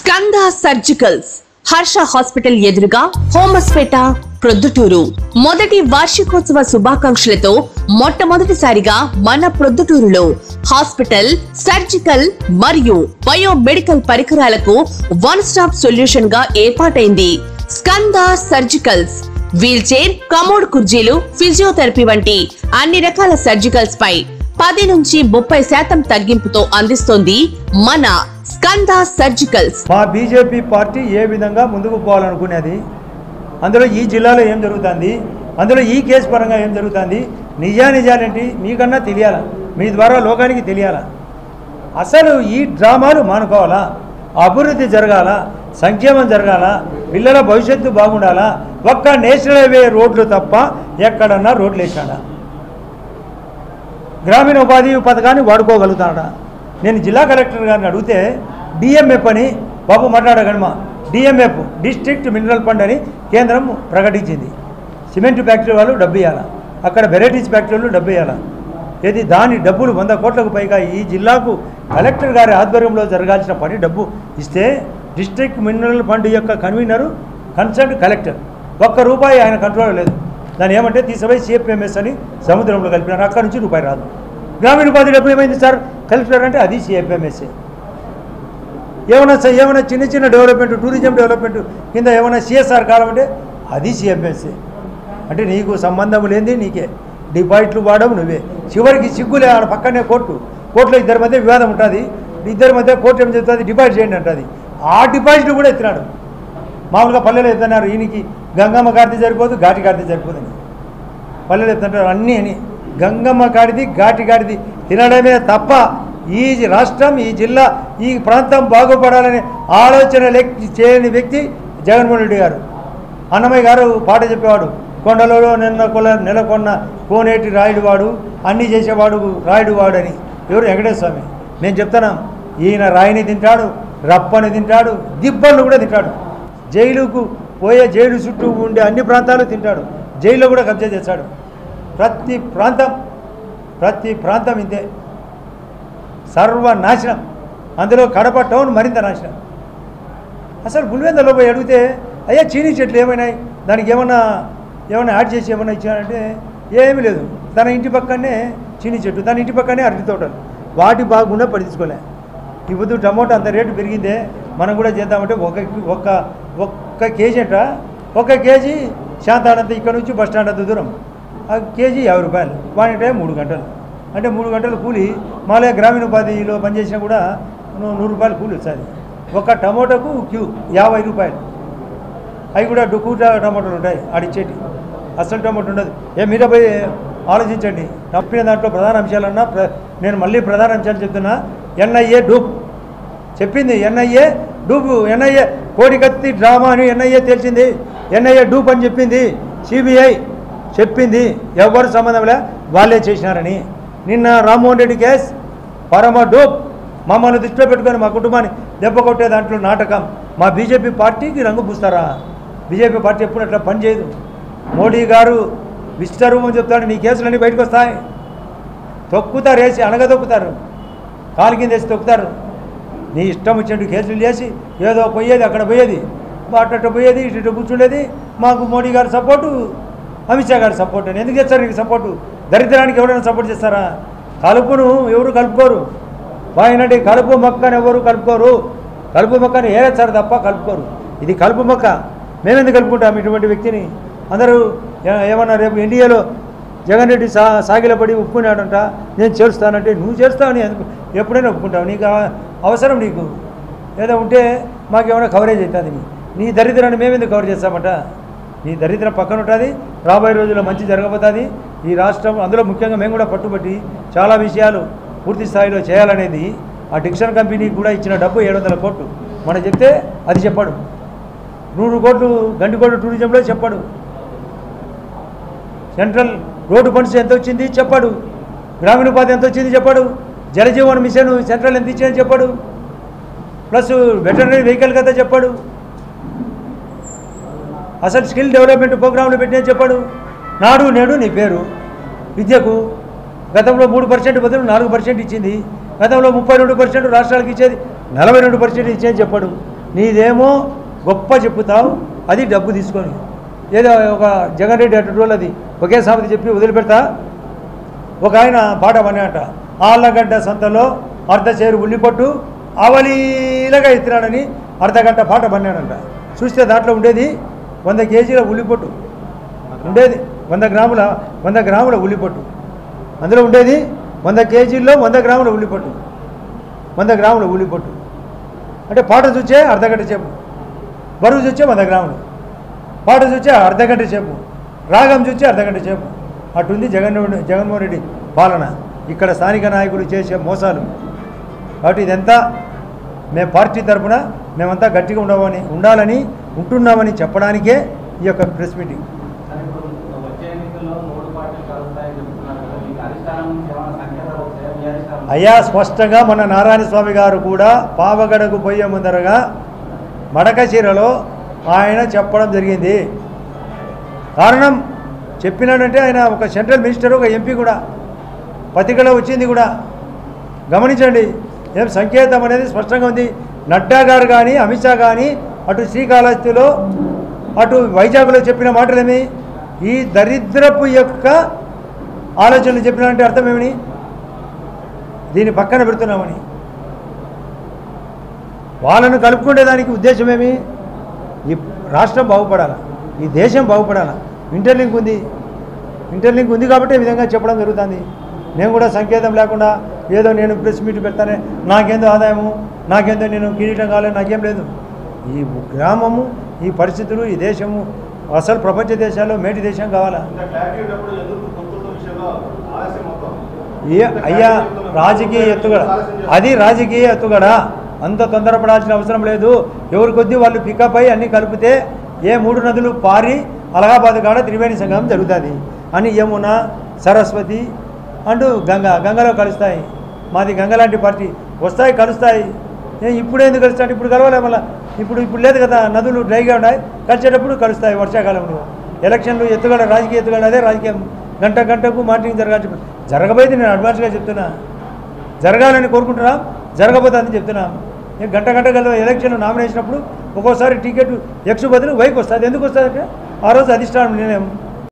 Skanda surgicals Harsha hospital ఎదురుగా హోమస్పేట ప్రొద్దుటూరు మొదటి వార్షికోత్సవ శుభాకాంక్షలతో మొట్టమొదటిసారిగా మన ప్రొద్దుటూరులో హాస్పిటల్ సర్జికల్ మరియు బయోమెడికల్ పరికరాలకు వన్ స్టాప్ సొల్యూషన్ గా ఏర్పాటైంది Skanda surgicals wheel chair commode కుర్చీలు ఫిజియోథెరపీ వంటి అన్ని రకాల సర్జికల్స్ పై పది నుంచి ముప్పై శాతం తగ్గింపుతో అందిస్తోంది మన స్కంద సర్జికల్స్ మా బీజేపీ పార్టీ ఏ విధంగా ముందుకు పోవాలనుకునేది అందులో ఈ జిల్లాలో ఏం జరుగుతుంది అందులో ఈ కేసు పరంగా ఏం జరుగుతుంది నిజానిజాలేంటి మీకన్నా తెలియాలా మీ ద్వారా లోకానికి తెలియాలా అసలు ఈ డ్రామాలు మానుకోవాలా అభివృద్ధి జరగాల సంక్షేమం జరగాల పిల్లల భవిష్యత్తు బాగుండాలా ఒక్క నేషనల్ హైవే రోడ్లు తప్ప ఎక్కడన్నా రోడ్లు వేసాడా గ్రామీణ ఉపాధి పథకాన్ని వాడుకోగలుగుతాడా నేను జిల్లా కలెక్టర్ గారిని అడిగితే డిఎంఎఫ్ అని బాబు మాట్లాడగడమా డిఎంఎఫ్ డిస్ట్రిక్ట్ మినరల్ ఫండ్ అని కేంద్రం ప్రకటించింది సిమెంట్ ఫ్యాక్టరీ వాళ్ళు డబ్బు ఇవ్వాలా అక్కడ వెరైటీస్ ఫ్యాక్టరీ వాళ్ళు డబ్బు ఇవ్వాలా ఏది దాని డబ్బులు వంద కోట్లకు పైగా ఈ జిల్లాకు కలెక్టర్ గారి ఆధ్వర్యంలో జరగాల్సిన పని డబ్బు ఇస్తే డిస్ట్రిక్ట్ మినరల్ ఫండ్ యొక్క కన్వీనరు కన్సర్న్ కలెక్టర్ ఒక్క రూపాయి ఆయన కంట్రోల్ లేదు దాన్ని ఏమంటే తీసుకుపోయి సిఎఫ్ఎంఎస్ అని సముద్రంలో కలిపినారు అక్కడ నుంచి రూపాయి రాదు గ్రామీణ ఉపాధి డబ్బు ఏమైంది సార్ కలెక్టర్ అంటే అది సిఎఫ్ఎంఎస్ఏ ఏమైనా స- ఏమైనా చిన్న చిన్న డెవలప్మెంట్ టూరిజం డెవలప్మెంట్ కింద ఏమైనా సిఎస్ఆర్ కావాలంటే అది సిఎంఎస్ఏ అంటే నీకు సంబంధం లేనిది నీకే డిపాజిట్లు వాడవు నువ్వే చివరికి సిగ్గులే ఆడ పక్కనే కోర్టు కోర్టులో ఇద్దరి మధ్య వివాదం ఉంటుంది ఇద్దరి మధ్య కోర్టు ఏం చెప్తుంది డిపాజిట్ చేయండి అంటుంది ఆ డిపాజిట్ కూడా ఎత్తినాడు మామూలుగా పల్లెలు ఎత్తున్నారు ఈయనకి గంగమ్మ కార్తీ సరిపోదు ఘాటి కార్తీ సరిపోదని పల్లెలు ఎత్తుంటారు అన్నీ అని గంగమ్మ కాడిది ఘాటి కాడిది తినడమే తప్ప ఈ రాష్ట్రం ఈ జిల్లా ఈ ప్రాంతం బాగుపడాలనే ఆలోచన లెక్ చేయని వ్యక్తి జగన్మోహన్ రెడ్డి గారు అన్నమయ్య గారు పాట చెప్పేవాడు కొండలలో నిన్న కొల నెలకొన్న కోనేటి రాయుడువాడు అన్నీ చేసేవాడు రాయుడువాడు అని ఎవరు వెంకటేశ్వర స్వామి నేను చెప్తాను ఈయన రాయిని తింటాడు రప్పని తింటాడు దిబ్బలను కూడా తింటాడు జైలుకు పోయే జైలు చుట్టూ ఉండే అన్ని ప్రాంతాలు తింటాడు జైల్లో కూడా కబ్జా చేస్తాడు ప్రతి ప్రాంతం ప్రతి ప్రాంతం ఇంతే సర్వనాశనం అందులో కడప టౌన్ మరింత నాశనం అసలు గుల్వెందలో పోయి అడిగితే అయ్యా చీనీ చెట్లు ఏమైనాయి దానికి ఏమన్నా ఏమైనా యాడ్ చేసి ఏమైనా ఇచ్చారంటే ఏమీ లేదు తన ఇంటి పక్కనే చీనీ చెట్టు తన ఇంటి పక్కనే అరటి తోటలు వాటి బాగుండా పట్టించుకోలే ఇప్పుడు టమోటా అంత రేటు పెరిగిందే మనం కూడా చేద్దామంటే ఒక ఒక్క ఒక్క కేజీ అంట ఒక కేజీ శాంతాడంత ఇక్కడ నుంచి బస్ స్టాండ్ అంత దూరం ఆ కేజీ యాభై రూపాయలు వాని టైం మూడు గంటలు అంటే మూడు గంటల కూలి మాలే గ్రామీణ ఉపాధిలో పనిచేసినా కూడా నూ- నూరు రూపాయలు కూలి వస్తుంది ఒక టమోటాకు క్యూ యాభై రూపాయలు అవి కూడా డుక్కు టమాటోలు ఉంటాయి ఆడిచ్చేటి అసలు టమాటో ఉండదు ఏ మీరే పోయి ఆలోచించండి తప్పిన దాంట్లో ప్రధాన అంశాలన్నా ప్ర నేను మళ్ళీ ప్రధాన అంశాలు చెప్తున్నా ఎన్ఐఏ డూప్ చెప్పింది ఎన్ఐఏ డూపు ఎన్ఐఏ కోడికత్తి డ్రామా అని ఎన్ఐఏ తెలిసింది ఎన్ఐఏ డూప్ అని చెప్పింది సిబిఐ చెప్పింది ఎవరు సంబంధం లే వాళ్ళే చేసినారని నిన్న రామ్మోహన్ రెడ్డి కేస్ పరమ డూప్ మమ్మల్ని దృష్టిలో పెట్టుకొని మా కుటుంబాన్ని దెబ్బ కొట్టే దాంట్లో నాటకం మా బీజేపీ పార్టీకి రంగు పూస్తారా బీజేపీ పార్టీ ఎప్పుడు అట్లా పని చేయదు మోడీ గారు విశ్వరూపం చెప్తాడు నీ కేసులన్నీ బయటకు వస్తాయి తొక్కుతారు వేసి అనగదొక్కుతారు కాలు కింద వేసి తొక్కుతారు నీ ఇష్టం వచ్చినట్టు కేసులు చేసి ఏదో పోయేది అక్కడ పోయేది అట్ట పోయేది ఇటు కూర్చుండేది మాకు మోడీ గారి సపోర్టు అమిత్ షా గారి సపోర్ట్ అని ఎందుకు చేస్తారు నీకు సపోర్టు దరిద్రానికి ఎవరైనా సపోర్ట్ చేస్తారా కలుపును ఎవరు కలుపుకోరు వాయినటి కలుపు మొక్కని ఎవరు కలుపుకోరు కలుపు మొక్కని ఏరేస్తారు తప్ప కలుపుకోరు ఇది కలుపు మొక్క మేమెందుకు కలుపుకుంటాం ఇటువంటి వ్యక్తిని అందరూ ఏ- ఏమన్నా రేపు ఎన్డీఏలో జగన్ రెడ్డి సా సాగిలపడి ఒప్పుకున్నాడంట నేను చేరుస్తానంటే నువ్వు చేరుస్తావని ఎందుకు ఎప్పుడైనా ఒప్పుకుంటావు నీకు ఆ- అవసరం నీకు ఏదో ఉంటే మాకేమైనా కవరేజ్ అవుతుంది నీ నీ దరిద్రాన్ని మేమెందుకు కవర్ చేస్తామట నీ దరిద్రం పక్కన ఉంటుంది రాబోయే రోజుల్లో మంచి జరగబోతుంది ఈ రాష్ట్రం అందులో ముఖ్యంగా మేము కూడా పట్టుబట్టి చాలా విషయాలు పూర్తి స్థాయిలో చేయాలనేది ఆ డిక్షన్ కంపెనీకి కూడా ఇచ్చిన డబ్బు ఏడు వందల కోట్లు మనం చెప్తే అది చెప్పాడు నూరు కోట్లు గండికోట టూరిజంలో చెప్పాడు సెంట్రల్ రోడ్డు ఫండ్స్ ఎంత వచ్చింది చెప్పాడు గ్రామీణ ఉపాధి ఎంత వచ్చింది చెప్పాడు జలజీవన్ మిషన్ సెంట్రల్ ఎంత ఇచ్చిందని చెప్పాడు ప్లస్ వెటర్నరీ వెహికల్ కదా చెప్పాడు అసలు స్కిల్ డెవలప్మెంట్ ప్రోగ్రాంలు పెట్టిన చెప్పాడు నాడు నేడు నీ పేరు విద్యకు గతంలో మూడు పర్సెంట్ బదులు నాలుగు పర్సెంట్ ఇచ్చింది గతంలో ముప్పై రెండు పర్సెంట్ రాష్ట్రాలకు ఇచ్చేది నలభై రెండు పర్సెంట్ ఇచ్చేది చెప్పాడు నీదేమో గొప్ప చెప్పుతావు అది డబ్బు తీసుకొని ఏదో ఒక జగన్ రెడ్డి అటు అది ఒకే సామెత చెప్పి వదిలిపెడతా ఒక ఆయన పాట పడినట ఆళ్ళగడ్డ సంతలో అర్ధ చేరు ఉల్లిపట్టు అవలీలగా ఎత్తినాడని అర్ధగంట పాట పడినాడంట చూస్తే దాంట్లో ఉండేది వంద కేజీల ఉల్లిపొట్టు ఉండేది వంద గ్రాముల వంద గ్రాముల ఉల్లిపొట్టు అందులో ఉండేది వంద కేజీల్లో వంద గ్రాముల ఉల్లిపొట్టు వంద గ్రాముల ఉల్లిపొట్టు అంటే పాట చూచే అర్ధగంట సేపు బరువు చూచే వంద గ్రాములు పాట చూచే అర్ధగంట సేపు రాగం చూచే అర్ధగంట సేపు అటుంది జగన్ జగన్మోహన్ రెడ్డి పాలన ఇక్కడ స్థానిక నాయకులు చేసే మోసాలు కాబట్టి ఇదంతా మేము పార్టీ తరఫున మేమంతా గట్టిగా ఉండవని ఉండాలని ఉంటున్నామని చెప్పడానికే ఈ యొక్క ప్రెస్ మీటింగ్ సార్, ఇప్పుడు వచ్చే ఎన్నికల్లో మూడు పార్టీలు కలుస్తాయని చెప్తున్నారు కదా మీకు అధిష్టానం నుంచి ఏమైనా సంకేతాలు వచ్చాయా మీ అధిష్టానం అయ్యా స్పష్టంగా మన నారాయణ స్వామి గారు కూడా పావగడకు పోయే ముందరగా మడకశీరలో ఆయన చెప్పడం జరిగింది కారణం చెప్పినాడంటే ఆయన ఒక సెంట్రల్ మినిస్టర్ ఒక ఎంపీ కూడా పత్రికలో వచ్చింది కూడా గమనించండి ఏం సంకేతం అనేది స్పష్టంగా ఉంది నడ్డా గారు కానీ అమిత్ షా కానీ అటు శ్రీకాళహస్తిలో అటు వైజాగ్లో చెప్పిన మాటలేమి ఈ దరిద్రపు యొక్క ఆలోచనలు చెప్పినారంటే అర్థం ఏమని దీన్ని పక్కన పెడుతున్నామని వాళ్ళను కలుపుకునేదానికి ఉద్దేశం ఏమి ఈ రాష్ట్రం బాగుపడాలి ఈ దేశం బాగుపడాలి ఇంటర్లింక్ ఉంది ఇంటర్లింక్ ఉంది కాబట్టి ఈ విధంగా చెప్పడం జరుగుతుంది నేను కూడా సంకేతం లేకుండా ఏదో నేను ప్రెస్ మీట్ పెడతానే నాకేందో ఆదాయము నాకేందో నేను కిరీటం కాలేదు నాకేం లేదు ఈ గ్రామము ఈ పరిస్థితులు ఈ దేశము అసలు ప్రపంచ దేశాల్లో మేటి దేశం కావాలా ఇంత క్లారిటీ ఉన్నప్పుడు ఎందుకు పొత్తుల విషయంలో ఆలస్యం అవుతాం ఏ అయ్యా రాజకీయ ఎత్తుగడ అది రాజకీయ ఎత్తుగడ అంత తొందరపడాల్సిన అవసరం లేదు ఎవరి కొద్దీ వాళ్ళు పికప్ అయ్యి అన్నీ కలిపితే ఏ మూడు నదులు పారి అలహాబాద్ కాడ త్రివేణి సంగమం జరుగుతుంది అని యమున సరస్వతి అంటూ గంగ గంగలో కలుస్తాయి మాది గంగ లాంటి పార్టీ వస్తాయి కలుస్తాయి ఏ ఇప్పుడు ఎందుకు కలుస్తాయి ఇప్పుడు కలవలే మళ్ళీ ఇప్పుడు ఇప్పుడు లేదు కదా నదులు డ్రైగా ఉన్నాయి కలిసేటప్పుడు కలుస్తాయి వర్షాకాలంలో ఎలక్షన్లు ఎత్తుగడ రాజకీయ ఎత్తుగడ అదే రాజకీయం గంట గంటకు మాటింగ్ జరగాల్సి జరగబోయేది నేను అడ్వాన్స్గా చెప్తున్నా జరగాలని కోరుకుంటున్నాం జరగబోతుందని చెప్తున్నాం ఏ గంట గంట గల ఎలక్షన్ నామినేషన్ అప్పుడు ఒక్కోసారి టికెట్ ఎక్స్ బదులు వైకి వస్తుంది ఎందుకు వస్తుంది అంటే ఆ రోజు అధిష్టానం నిర్ణయం